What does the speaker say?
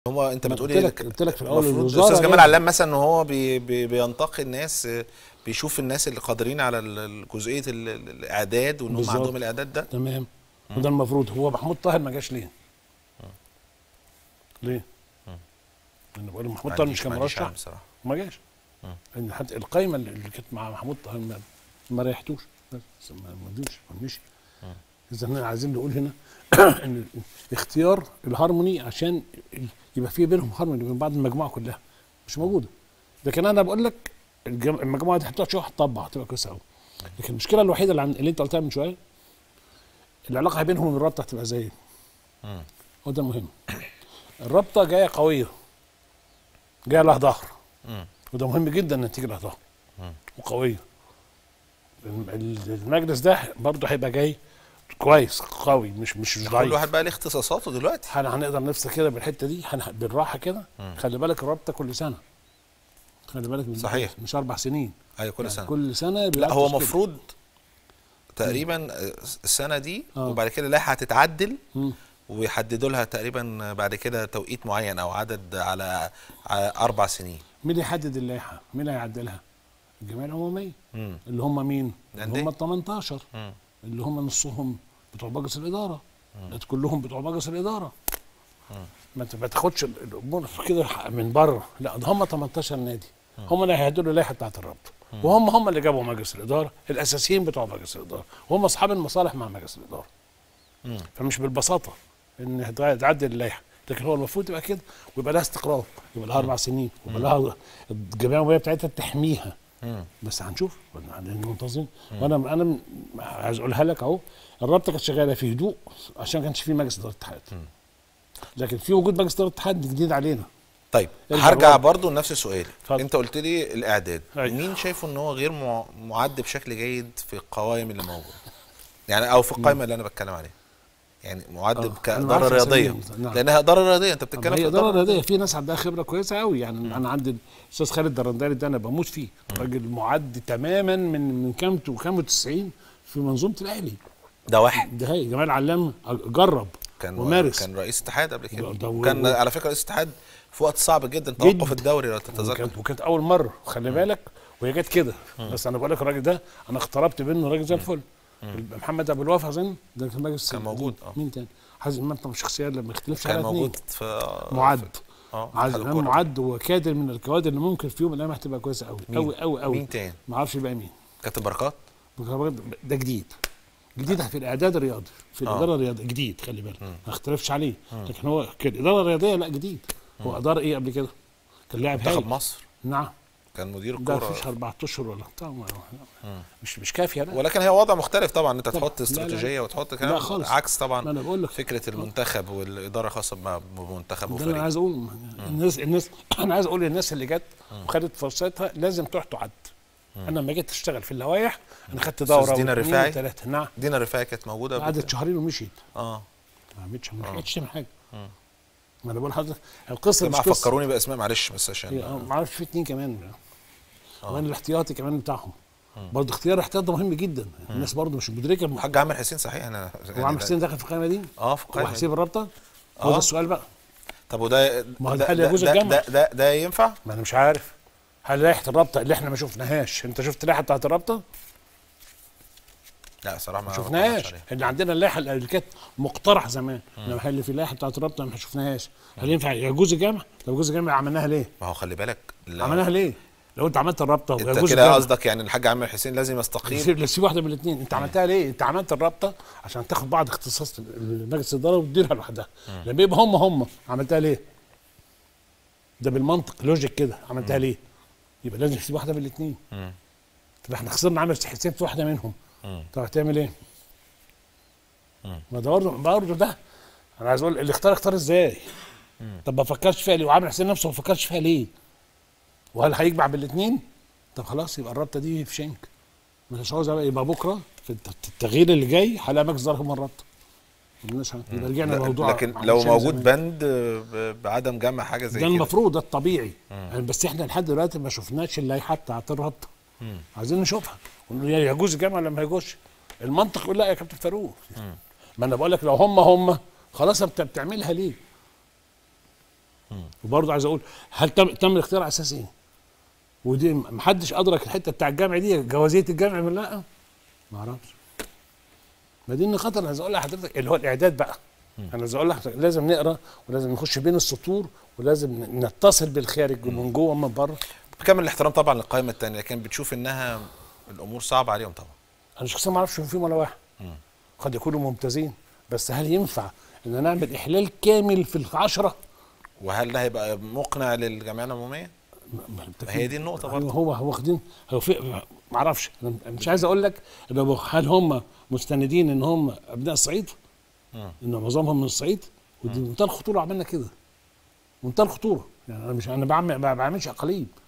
هو انت ما بتقول قلت ايه لك- قلت لك في الأول المفروض الوزارة استاذ جمال لازم- علام مثلا ان هو بي بي بينتقي الناس آه، بيشوف الناس اللي قادرين على ال- ال- جزئيه ال- ال- الاعداد وان هم بالظبط. عندهم الاعداد ده تمام وده المفروض هو محمود طاهر ما جاش ليه؟ ليه؟ انا بقول محمود ما طاهر عنديش- مش كان ما عنديش مرشح علم بصراحه ما جاش لان حتى القايمه اللي اللي كانت مع محمود طاهر ما, ما ريحتوش بس ما ما مدوش ما مشي اذا احنا عايزين نقول هنا ان اختيار الهارموني عشان يبقى في بينهم هارموني بين بعض المجموعه كلها مش موجوده لكن انا بقول لك الجم- المجموعه دي هتقعد شويه هتطبع هتبقى كويسه قوي لكن المشكله الوحيده اللي, عن... اللي انت قلتها من شويه العلاقه بينهم وبين الرابطه هتبقى زي ايه؟ مم. هو ده المهم الرابطه جايه قويه جايه لها ظهر مم. وده مهم جدا ان تيجي لها ظهر مم. وقويه الم- ال- المجلس ده برضه هيبقى جاي كويس قوي مش مش كل ضعيف واحد بقى ليه اختصاصاته دلوقتي هن- هنقدر نفصل كده بالحته دي هن- بالراحه كده مم. خلي بالك الرابطه كل سنه خلي بالك من صحيح. مش اربع سنين ايوه كل يعني سنه كل سنه لا بيبقى هو تشكيل. المفروض تقريبا السنه دي آه. وبعد كده اللائحه هتتعدل مم. ويحددوا لها تقريبا بعد كده توقيت معين او عدد على, على اربع سنين مين اللي يحدد اللائحه؟ مين اللي هيعدلها؟ الجمعيه العموميه مم. اللي هم مين؟ اللي الأندية. هم ال 18 مم. اللي هم نصهم بتوع مجلس الاداره لا كلهم بتوع مجلس الاداره ما ت- ما تاخدش ال- الامور كده من بره لا ده هم 18 نادي هم اللي هيهدوا اللائحه بتاعت الرابطه وهم هم اللي جابوا مجلس الاداره الاساسيين بتوع مجلس الاداره وهم اصحاب المصالح مع مجلس الاداره مم. فمش بالبساطه ان هتع- تعدل اللائحه لكن هو المفروض يبقى كده ويبقى لها استقرار يبقى لها اربع سنين ويبقى لها الجمعيه العموميه بتاعتها تحميها مم. بس هنشوف لان منتظرين وانا انا م- عايز اقولها لك اهو الرابطه كانت شغاله في هدوء عشان ما كانش في مجلس اداره الاتحاد لكن في وجود مجلس اداره الاتحاد جديد علينا طيب ارجع هرجع ورا. برضو لنفس السؤال اتفضل. انت قلت لي الاعداد أيوة. مين شايفه ان هو غير مع- معد بشكل جيد في القوائم اللي موجوده يعني او في القائمه اللي انا بتكلم عليها يعني معد آه، أنا كاداره عارف رياضيه أساميهم، نعم. لانها اداره رياضيه انت طب بتتكلم هي في اداره إدارة رياضيه في ناس عندها خبره كويسه قوي يعني انا عندي الاستاذ خالد درنداري ده انا بموت فيه راجل معد تماما من من كام وكام و90 في منظومه الاهلي ده واحد ده هي جمال علام جرب كان ومارس كان رئيس اتحاد قبل كده ده و- كان و- على فكره رئيس اتحاد في وقت صعب جدا توقف جدا. الدوري لو تتذكر وكانت وكانت اول مره خلي بالك وهي جت كده بس انا بقول لك الراجل ده انا اقتربت منه راجل زي الفل محمد ابو الوفا اظن ده كان مجلس كان موجود، الدين. اه. مين تاني حازم امام طبعا شخصيه اللي ما يختلفش كان عليها اتنين موجود في معد اه عايز اتحاد امام الكرة. معد وكادر من الكوادر اللي ممكن في يوم من الايام هتبقى كويسه قوي مين؟ قوي قوي قوي مين تاني ما اعرفش بقى مين كابتن بركات ده جديد جديد في الاعداد الرياضي في آه. الاداره الرياضيه جديد خلي بالك ما اختلفش عليه لكن هو كالاداره الرياضيه لا جديد هو ادار ايه قبل كده؟ كان لاعب منتخب هايل مصر نعم كان مدير ده الكوره فيش اربع اشهر ولا بتاع ما- مش مش كافيه لا ولكن هي وضع مختلف طبعا انت طبعا. تحط لا، لا. استراتيجيه وتحط لا كلام خالص. عكس طبعا ما انا بقول لك فكره المنتخب والاداره خاصه بمع- بمنتخب ده انا وفريق عايز اقول الناس الناس انا عايز اقول للناس اللي جت وخدت فرصتها لازم تروح تعد انا لما جيت اشتغل في اللوائح انا خدت أستاذ دوره دينا واثنين الرفاعي؟ وثلاثه نعم دينا الرفاعي كانت موجوده قبل قعدت كده. شهرين ومشيت اه ما عملتش ما لحقتش تعمل حاجه ما انا بقول لحضرتك القصه مش جماعه قصه فكروني باسماء معلش بس هي- عشان آه، ما اعرفش في اتنين كمان وين الاحتياطي كمان بتاعهم برضه اختيار الاحتياط ده مهم جدا الناس برضه مش مدركه المح- الحاج عامر حسين صحيح انا هو يعني عامر ده- حسين داخل في القائمه دي اه في هو القائمه هيسيب الرابطه هو آه. ده السؤال بقى طب وده ما هو ده, هل ده, يجوز ده, الجمع؟ ده, ده, ده ينفع؟ ما انا مش عارف هل لائحه الرابطه اللي احنا ما شفناهاش انت شفت اللائحه بتاعت الرابطه لا صراحه ما ما ما شفناهاش اتفرجتش عليها. اللي عندنا اللائحه اللي كانت مقترح زمان انما هل اللي في اللائحه بتاعت الرابطه ما شفناهاش هل ينفع يجوز الجمع؟ لو يجوز الجمع عملناها ليه؟ ما هو خلي بالك لو عملناها ليه؟ لو انت عملت الرابطه انت ويجوز كده الجمع قصدك يعني الحاج عامر حسين لازم يستقيل سيب سيب واحده من الاثنين انت عملتها ليه؟ انت عملت الرابطه عشان تاخد بعض اختصاص مجلس الاداره وتديرها لوحدها لما يبقى هم هم عملتها ليه؟ ده بالمنطق لوجيك كده عملتها ليه؟ يبقى لازم تسيب واحده من الاثنين مم. طب احنا خسرنا عامل حسين في واحده منهم مم. طب هتعمل ايه؟ ما ده برضه برضه ده انا عايز اقول اللي اختار اختار ازاي؟ طب ما فكرش فيها ليه؟ وعامل حسين نفسه ما فكرش فيها ليه؟ وهل هيجمع بالاثنين؟ طب خلاص يبقى الرابطه دي في شنك مش عاوز بقى يبقى بكره في الت- التغيير اللي جاي هلاقي مجلس اداره هم الرابطه مالناش حاجة. يبقى رجعنا لا- لموضوع لكن عشان لو زمان. موجود بند ب- بعدم جمع حاجه زي ده كده المفروض ده الطبيعي يعني بس احنا لحد دلوقتي ما شفناش اللائحه بتاعت الرابطه عايزين نشوفها ونقول يا يجوز الجمع ولا ما يجوزش المنطق يقول لا يا كابتن فاروق ما انا بقول لك لو هم هم خلاص انت بتعملها ليه؟ وبرضه عايز اقول هل تم تم الاختيار على اساس ايه؟ ودي محدش ادرك الحته بتاع الجامع دي جوازيه الجامع من لا ما اعرفش ما دي النقاط اللي عايز اقول لحضرتك اللي هو الاعداد بقى انا عايز اقول لحضرتك لازم نقرا ولازم نخش بين السطور ولازم نتصل بالخارج ومن جوه ومن بره بكامل الاحترام طبعا للقائمه الثانيه لكن بتشوف انها الامور صعبه عليهم طبعا انا شخصيا ما اعرفش فيهم ولا واحد قد يكونوا ممتازين بس هل ينفع ان نعمل احلال كامل في العشره؟ وهل ده هيبقى مقنع للجمعيه العموميه؟ ما هي دي النقطه أيوة برضه هو هو واخدين هو في ما اعرفش انا مش عايز اقول لك إن هو- هل هم مستندين ان هم ابناء الصعيد؟ ان معظمهم من الصعيد ودي منتهى الخطوره عملنا كده منتهى الخطوره يعني انا مش انا بعمل ما بعملش اقاليم